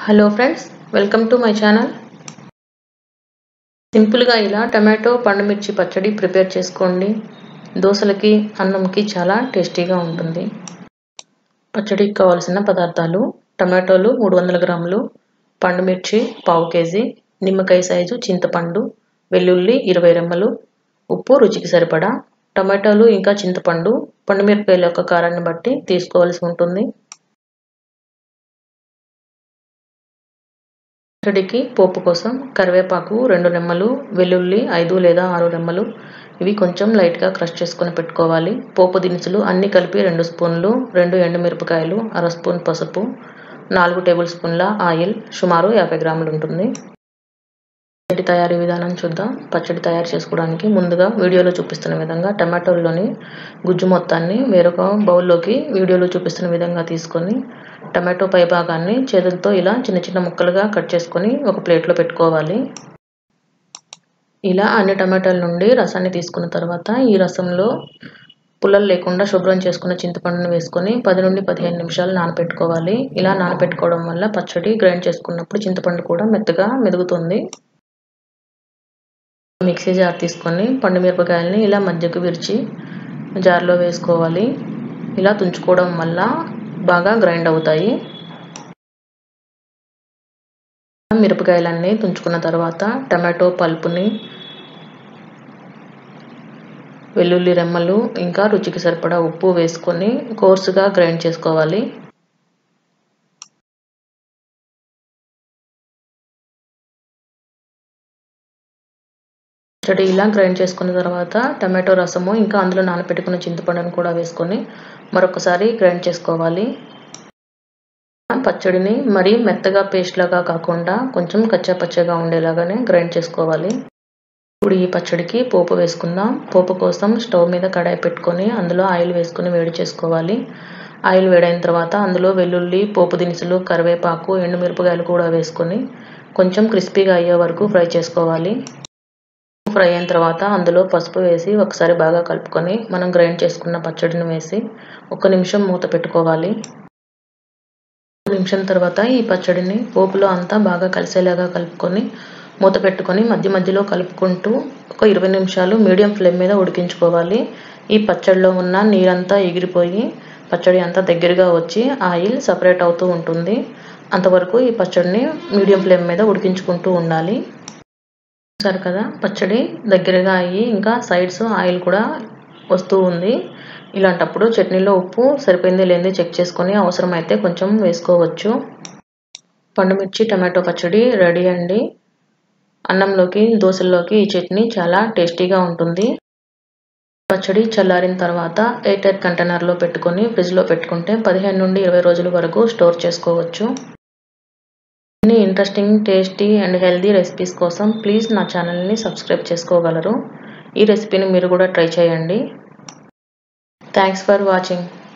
hello friends welcome to my channel సింపుల్గా ఇలా tomato పండుమిర్చి పచ్చడి ప్రిపేర్ చేసుకోండి దోశలకి అన్నంకి చాలా టేస్టీగా ఉంటుంది పచ్చడికి కావాల్సిన పదార్థాలు టమాటోలు మూడు వందల గ్రాములు పండుమిర్చి పావు కేజీ నిమ్మకాయ సైజు చింతపండు వెల్లుల్లి ఇరవై రెమ్మలు ఉప్పు రుచికి సరిపడా టమాటాలు ఇంకా చింతపండు పండుమిరపకాయల యొక్క కారాన్ని బట్టి తీసుకోవాల్సి ఉంటుంది పచ్చడికి పోపు కోసం కరివేపాకు రెండు రెమ్మలు వెల్లుల్లి ఐదు లేదా ఆరు రెమ్మలు ఇవి కొంచెం లైట్గా క్రష్ చేసుకొని పెట్టుకోవాలి పోపు దినుసులు అన్నీ కలిపి రెండు స్పూన్లు రెండు ఎండుమిరపకాయలు అర స్పూన్ పసుపు నాలుగు టేబుల్ స్పూన్ల ఆయిల్ సుమారు యాభై గ్రాములు ఉంటుంది పచ్చడి తయారీ విధానం చూద్దాం పచ్చడి తయారు చేసుకోవడానికి ముందుగా వీడియోలో చూపిస్తున్న విధంగా టమాటోల్లోని గుజ్జు మొత్తాన్ని వేరొక బౌల్లోకి వీడియోలో చూపిస్తున్న విధంగా తీసుకొని టమాటో పై భాగాన్ని చేతులతో ఇలా చిన్న చిన్న ముక్కలుగా కట్ చేసుకొని ఒక ప్లేట్లో పెట్టుకోవాలి ఇలా అన్ని టమాటాల నుండి రసాన్ని తీసుకున్న తర్వాత ఈ రసంలో పుల్లలు లేకుండా శుభ్రం చేసుకున్న చింతపండును వేసుకొని పది నుండి పదిహేను నిమిషాలు నానపెట్టుకోవాలి ఇలా నానపెట్టుకోవడం వల్ల పచ్చడి గ్రైండ్ చేసుకున్నప్పుడు చింతపండు కూడా మెత్తగా మెదుగుతుంది మిక్సీ జార్ తీసుకొని పండు మిరపకాయలని ఇలా మధ్యకు విరిచి జార్లో వేసుకోవాలి ఇలా తుంచుకోవడం వల్ల బాగా గ్రైండ్ అవుతాయి మిరపకాయలన్నీ తుంచుకున్న తర్వాత టమాటో పల్పుని వెల్లుల్లి రెమ్మలు ఇంకా రుచికి సరిపడా ఉప్పు వేసుకొని కోర్సుగా గ్రైండ్ చేసుకోవాలి పచ్చడి ఇలా గ్రైండ్ చేసుకున్న తర్వాత టమాటో రసము ఇంకా అందులో నానబెట్టుకున్న చింతపండును కూడా వేసుకొని మరొకసారి గ్రైండ్ చేసుకోవాలి పచ్చడిని మరీ మెత్తగా పేస్ట్ లాగా కాకుండా కొంచెం కచ్చా పచ్చగా ఉండేలాగానే గ్రైండ్ చేసుకోవాలి ఇప్పుడు ఈ పచ్చడికి పోపు వేసుకుందాం పోపు కోసం స్టవ్ మీద కడాయి పెట్టుకొని అందులో ఆయిల్ వేసుకొని వేడి చేసుకోవాలి ఆయిల్ వేడైన తర్వాత అందులో వెల్లుల్లి పోపు దినుసులు కరివేపాకు ఎండుమిరపకాయలు కూడా వేసుకొని కొంచెం క్రిస్పీగా అయ్యే వరకు ఫ్రై చేసుకోవాలి ఫ్రై అయిన తర్వాత అందులో పసుపు వేసి ఒకసారి బాగా కలుపుకొని మనం గ్రైండ్ చేసుకున్న పచ్చడిని వేసి ఒక నిమిషం మూత పెట్టుకోవాలి నిమిషం తర్వాత ఈ పచ్చడిని పోపులో అంతా బాగా కలిసేలాగా కలుపుకొని మూత పెట్టుకొని మధ్య మధ్యలో కలుపుకుంటూ ఒక ఇరవై నిమిషాలు మీడియం ఫ్లేమ్ మీద ఉడికించుకోవాలి ఈ పచ్చడిలో ఉన్న నీరంతా ఎగిరిపోయి పచ్చడి అంతా దగ్గరగా వచ్చి ఆయిల్ సపరేట్ అవుతూ ఉంటుంది అంతవరకు ఈ పచ్చడిని మీడియం ఫ్లేమ్ మీద ఉడికించుకుంటూ ఉండాలి చూసారు కదా పచ్చడి దగ్గరగా అయ్యి ఇంకా సైడ్స్ ఆయిల్ కూడా వస్తూ ఉంది ఇలాంటప్పుడు చట్నీలో ఉప్పు సరిపోయింది లేనిది చెక్ చేసుకొని అవసరమైతే కొంచెం వేసుకోవచ్చు పండుమిర్చి టమాటో పచ్చడి రెడీ అండి అన్నంలోకి దోశల్లోకి ఈ చట్నీ చాలా టేస్టీగా ఉంటుంది పచ్చడి చల్లారిన తర్వాత ఎయిర్ టైట్ కంటైనర్లో పెట్టుకొని ఫ్రిడ్జ్లో పెట్టుకుంటే పదిహేను నుండి ఇరవై రోజుల వరకు స్టోర్ చేసుకోవచ్చు అన్ని interesting tasty and healthy recipes కోసం ప్లీజ్ నా ఛానల్ని సబ్స్క్రైబ్ చేసుకోగలరు ఈ రెసిపీని మీరు కూడా ట్రై చేయండి థ్యాంక్స్ ఫర్ వాచింగ్